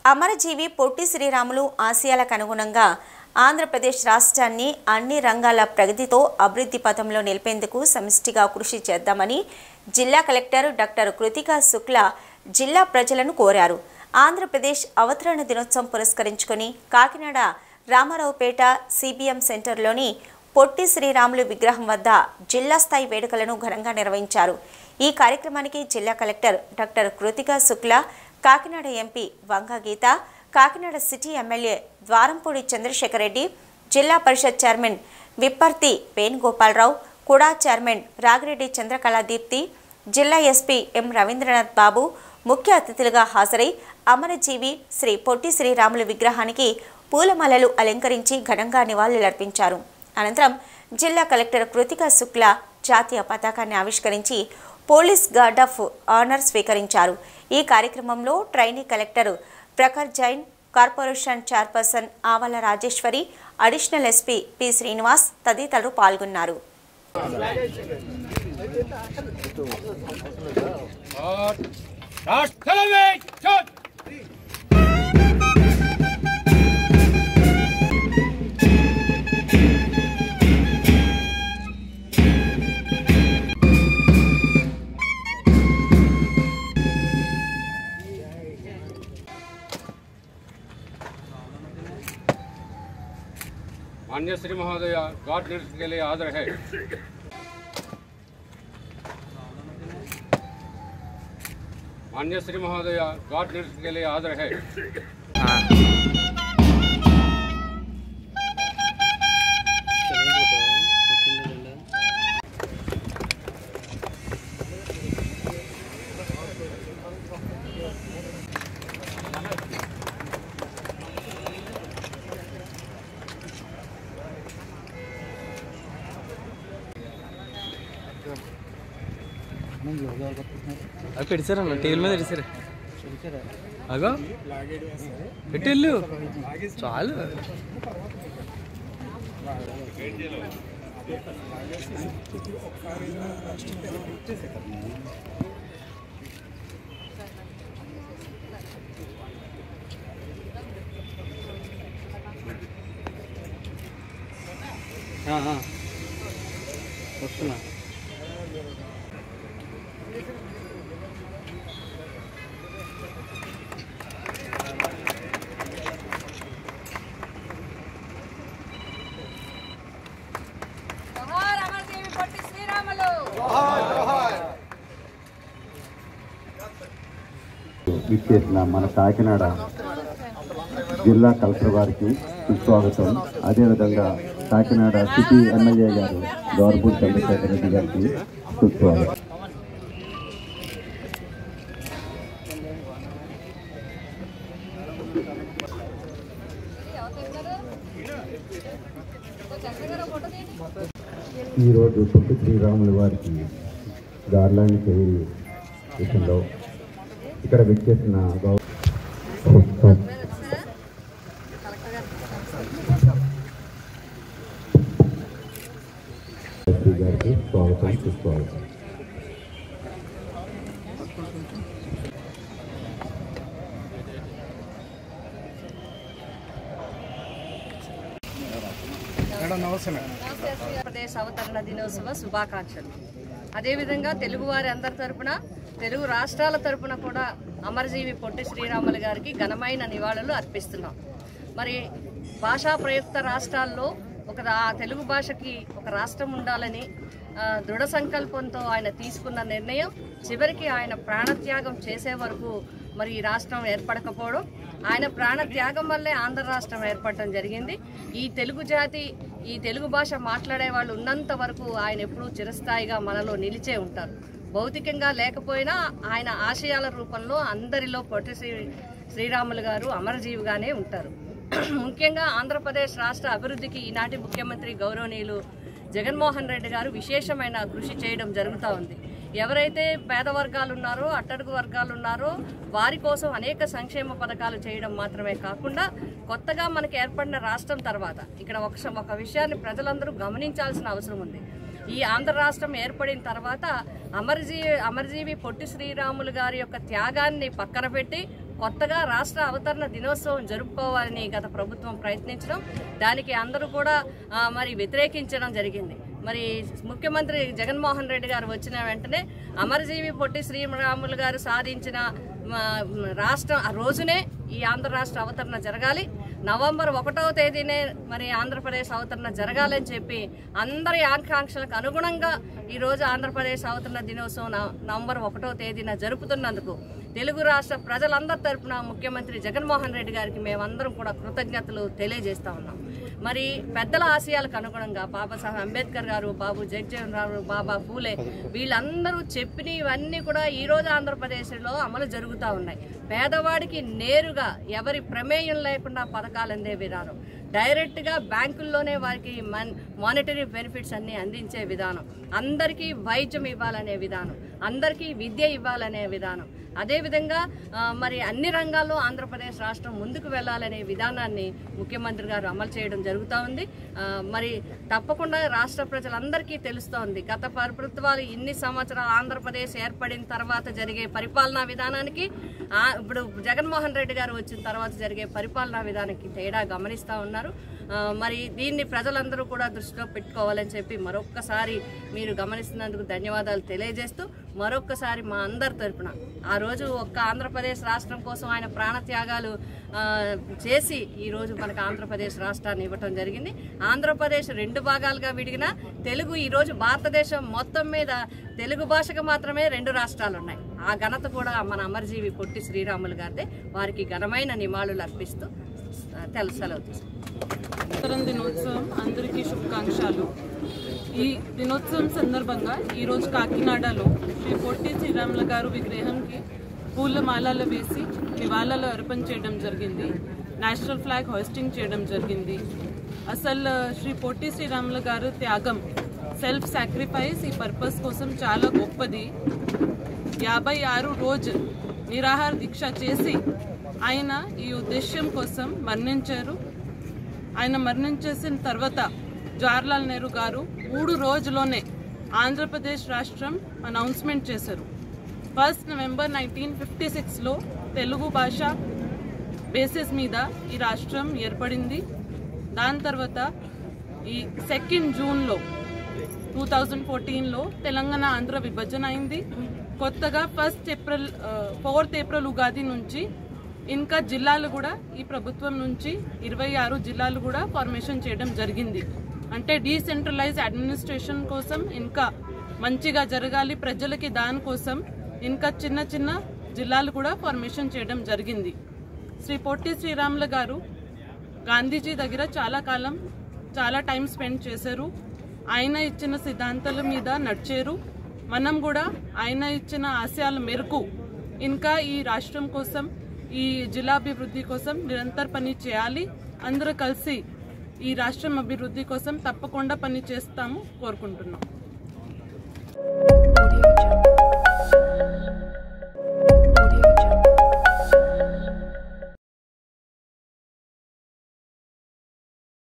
అమరజీవి పొట్టి శ్రీరాములు ఆశయాలకు అనుగుణంగా ఆంధ్రప్రదేశ్ రాష్ట్రాన్ని అన్ని రంగాల ప్రగతితో అభివృద్ధి పథంలో నిలిపేందుకు సమిష్టిగా కృషి చేద్దామని జిల్లా కలెక్టర్ డాక్టర్ కృతికా శుక్లా జిల్లా ప్రజలను కోరారు ఆంధ్రప్రదేశ్ అవతరణ దినోత్సవం పురస్కరించుకొని కాకినాడ రామారావుపేట సిబిఎం సెంటర్లోని పొట్టి శ్రీరాములు విగ్రహం వద్ద జిల్లా స్థాయి వేడుకలను ఘనంగా నిర్వహించారు ఈ కార్యక్రమానికి జిల్లా collector doctor Krithika Shukla Kakinada MP Vanga Geetha Kakinada city MLA Dwarampudi Chandrasekhar Reddy జిల్లా పరిషత్ చైర్మన్ విప్పర్తి వేణుగోపాలరావు కుడా చైర్మన్ రాగిరెడ్డి చంద్రకళాదీప్తి జిల్లా ఎస్పీ ఎం రవీంద్రనాథ్ బాబు ముఖ్య అతిథులుగా హాజరై అమరజీవి శ్రీ పొట్టి శ్రీరాములు విగ్రహానికి పూలమాలలు అలంకరించి ఘనంగా నివాళులర్పించారు అనంతరం జిల్లా కలెక్టర్ కృతికా శుక్లా జాతీయ పతాకాన్ని ఆవిష్కరించి పోలీస్ గార్డ్ ఆఫ్ ఆనర్ స్వీకరించారు ఈ కార్యక్రమంలో trainee collector Prakhar Jain corporation chairperson Avala Rajeshwari additional SP P Srinivas తదితరులు పాల్గొన్నారు मान्य श्री महोदय गार्ड नृत्य के लिए हाजिर है मान्य श्री महोदय गार्ड नृत्य के लिए हाजिर है అది పెడిచారన్న టేబుల్ మీద పెడిచారు అగో పెట్టెళ్ళు చాలు ఆ, ఆ. వస్తున్నా జోహార్ అమరదేవి పొట్టి శ్రీరాములు విచ్చేసిన మన కాకినాడ జిల్లా కలెక్టర్ వారికి సుస్వాగతం అదేవిధంగా కాకినాడ సిటీ ఎమ్మెల్యే గారు గౌరపూడి చంద్రశేఖర్ రెడ్డి గారికి సుస్వాగతం ఈరోజు పొట్టి శ్రీరాములు వారికి గార్లాండ్ చేయి విషయంలో ఇక్కడ విచ్చేసిన గౌ ఎస్పీ గారికి స్వాగతం సుస్వాగతం ఆంధ్రప్రదేశ్ అవతరణ దినోత్సవ శుభాకాంక్షలు అదేవిధంగా తెలుగువారి అందరి తరపున తెలుగు రాష్ట్రాల తరపున కూడా అమరజీవి పొట్టి శ్రీరాములు గారికి ఘనమైన నివాళులు అర్పిస్తున్నాం మరి భాషా ప్రయుక్త రాష్ట్రాల్లో ఒక రా- తెలుగు భాషకి ఒక రాష్ట్రం ఉండాలని ఆ, దృఢ సంకల్పంతో ఆయన తీసుకున్న నిర్ణయం చివరికి ఆయన ప్రాణత్యాగం చేసే వరకు మరి ఈ రాష్ట్రం ఏర్పడకపోవడం ఆయన ప్రాణత్యాగం వల్లే ఆంధ్ర రాష్ట్రం ఏర్పడటం జరిగింది ఈ తెలుగు జాతి ఈ తెలుగు భాష మాట్లాడే వాళ్ళు ఉన్నంత వరకు ఆయన ఎప్పుడూ చిరస్థాయిగా మనలో నిలిచే ఉంటారు భౌతికంగా లేకపోయినా ఆయన ఆశయాల రూపంలో అందరిలో పొట్టి శ్రీ శ్రీరాములు గారు అమరజీవిగానే ఉంటారు ముఖ్యంగా ఆంధ్రప్రదేశ్ రాష్ట్ర అభివృద్ధికి ఈనాటి ముఖ్యమంత్రి గౌరవనీయులు జగన్మోహన్ రెడ్డి గారు విశేషమైన కృషి చేయడం జరుగుతూ ఉంది ఎవరైతే పేద వర్గాలు ఉన్నారో అట్టడుగు వర్గాలు ఉన్నారో వారి కోసం అనేక సంక్షేమ పథకాలు చేయడం మాత్రమే కాకుండా కొత్తగా మనకి ఏర్పడిన రాష్ట్రం తర్వాత ఇక్కడ ఒక ఒక విషయాన్ని ప్రజలందరూ గమనించాల్సిన అవసరం ఉంది ఈ ఆంధ్ర రాష్ట్రం ఏర్పడిన తర్వాత అమరజీవి అమరజీవి పొట్టి శ్రీరాములు గారి యొక్క త్యాగాన్ని పక్కన పెట్టి కొత్తగా రాష్ట్ర అవతరణ దినోత్సవం జరుపుకోవాలని గత ప్రభుత్వం ప్రయత్నించడం దానికి అందరూ కూడా ఆ, మరి వ్యతిరేకించడం జరిగింది మరి ముఖ్యమంత్రి జగన్మోహన్ రెడ్డి గారు వచ్చిన వెంటనే అమరజీవి పొట్టి శ్రీరాములు గారు సాధించిన ఆ, రాష్ట్రం ఆ రోజునే ఈ ఆంధ్ర రాష్ట్ర అవతరణ జరగాలి నవంబర్ ఒకటవ తేదీనే మరి ఆంధ్రప్రదేశ్ అవతరణ జరగాలని చెప్పి అందరి ఆకాంక్షలకు అనుగుణంగా ఈరోజు ఆంధ్రప్రదేశ్ అవతరణ దినోత్సవం నవ- నవంబర్ ఒకటవ తేదీన జరుపుతున్నందుకు తెలుగు రాష్ట్ర ప్రజలందరి తరపున ముఖ్యమంత్రి జగన్మోహన్ రెడ్డి గారికి మేమందరం కూడా కృతజ్ఞతలు తెలియజేస్తా ఉన్నాం మరి పెద్దల ఆశయాలకు అనుగుణంగా బాబాసాహెబ్ అంబేద్కర్ గారు బాబు జగజ్జీవన్ రావు బాబా ఫూలే వీళ్ళందరూ చెప్పిన ఇవన్నీ కూడా ఈ రోజు ఆంధ్రప్రదేశ్లో అమలు జరుగుతూ ఉన్నాయి పేదవాడికి నేరుగా ఎవరి ప్రమేయం లేకుండా పథకాలు అందే విధానం డైరెక్ట్గా బ్యాంకుల్లోనే వారికి మన్ మానిటరీ బెనిఫిట్స్ అన్ని అందించే విధానం అందరికీ వైద్యం ఇవ్వాలనే విధానం అందరికీ విద్య ఇవ్వాలనే విధానం అదేవిధంగా ఆ, మరి అన్ని రంగాల్లో ఆంధ్రప్రదేశ్ రాష్ట్రం ముందుకు వెళ్ళాలనే విధానాన్ని ముఖ్యమంత్రి గారు అమలు చేయడం జరుగుతూ ఉంది ఆ, మరి తప్పకుండా రాష్ట్ర ప్రజలందరికీ తెలుస్తోంది గత ప్రభుత్వాలు ఇన్ని సంవత్సరాలు ఆంధ్రప్రదేశ్ ఏర్పడిన తర్వాత జరిగే పరిపాలనా విధానానికి ఆ, ఇప్పుడు జగన్మోహన్ రెడ్డి గారు వచ్చిన తర్వాత జరిగే పరిపాలనా విధానానికి తేడా గమనిస్తూ ఉన్నారు ఆ, మరి దీన్ని ప్రజలందరూ కూడా దృష్టిలో పెట్టుకోవాలని చెప్పి మరొక్కసారి మీరు గమనిస్తున్నందుకు ధన్యవాదాలు తెలియజేస్తూ మరొక్కసారి మా అందరి తరపున ఆ రోజు ఒక్క ఆంధ్రప్రదేశ్ రాష్ట్రం కోసం ఆయన ప్రాణత్యాగాలు ఆ, చేసి ఈ రోజు మనకు ఆంధ్రప్రదేశ్ రాష్ట్రాన్ని ఇవ్వటం జరిగింది ఆంధ్రప్రదేశ్ రెండు భాగాలుగా విడిగిన తెలుగు ఈ రోజు భారతదేశం మొత్తం మీద తెలుగు భాషకు మాత్రమే రెండు రాష్ట్రాలు ఉన్నాయి ఆ ఘనత కూడా మన అమరజీవి పొట్టి శ్రీరాములు గారిదే వారికి ఘనమైన నివాళులు అర్పిస్తూ తెలుసు సెలవు తీసుకుంటాం. అవతరణ దినోత్సవం అందరికీ శుభాకాంక్షలు ఈ దినోత్సవం సందర్భంగా ఈరోజు కాకినాడలో శ్రీ పొట్టి శ్రీరాములు గారు విగ్రహంకి పూల మాలలు వేసి నివాళులు అర్పణ చేయడం జరిగింది నేషనల్ ఫ్లాగ్ హోస్టింగ్ చేయడం జరిగింది అసలు శ్రీ పొట్టి శ్రీరాములు గారు త్యాగం సెల్ఫ్ సాక్రిఫైస్ ఈ పర్పస్ కోసం చాలా గొప్పది యాభై ఆరు రోజు నిరాహార దీక్ష చేసి ఆయన ఈ ఉద్దేశ్యం కోసం మరణించారు ఆయన మరణించేసిన తర్వాత జవహర్లాల్ నెహ్రూ గారు మూడు రోజులోనే ఆంధ్రప్రదేశ్ రాష్ట్రం అనౌన్స్మెంట్ చేశారు ఫస్ట్ నవంబర్ నైన్టీన్ ఫిఫ్టీ సిక్స్లో తెలుగు భాష బేసిస్ మీద ఈ రాష్ట్రం ఏర్పడింది దాని తర్వాత ఈ సెకండ్ జూన్లో టూ థౌజండ్ ఫోర్టీన్లో తెలంగాణ ఆంధ్ర విభజన అయింది కొత్తగా first April fourth April Ugadi నుంచి ఇంకా జిల్లాలు కూడా ఈ ప్రభుత్వం నుంచి ఇరవై ఆరు జిల్లాలు కూడా ఫార్మేషన్ చేయడం జరిగింది అంటే డీసెంట్రలైజ్ అడ్మినిస్ట్రేషన్ కోసం ఇంకా మంచిగా జరగాలి ప్రజలకి దానికోసం ఇంకా చిన్న చిన్న జిల్లాలు కూడా ఫార్మేషన్ చేయడం జరిగింది శ్రీ పొట్టి శ్రీరాములు గారు గాంధీజీ దగ్గర చాలా కాలం చాలా టైం స్పెండ్ చేశారు ఆయన ఇచ్చిన సిద్ధాంతాల మీద నడిచారు మనం కూడా ఆయన ఇచ్చిన ఆశయాల మేరకు ఇంకా ఈ రాష్ట్రం కోసం ఈ జిల్లా అభివృద్ధి కోసం నిరంతర పని చేయాలి అందరూ కలిసి ఈ రాష్ట్రం అభివృద్ధి కోసం తప్పకుండా పని చేస్తాము కోరుకుంటున్నాం Audio Jungle.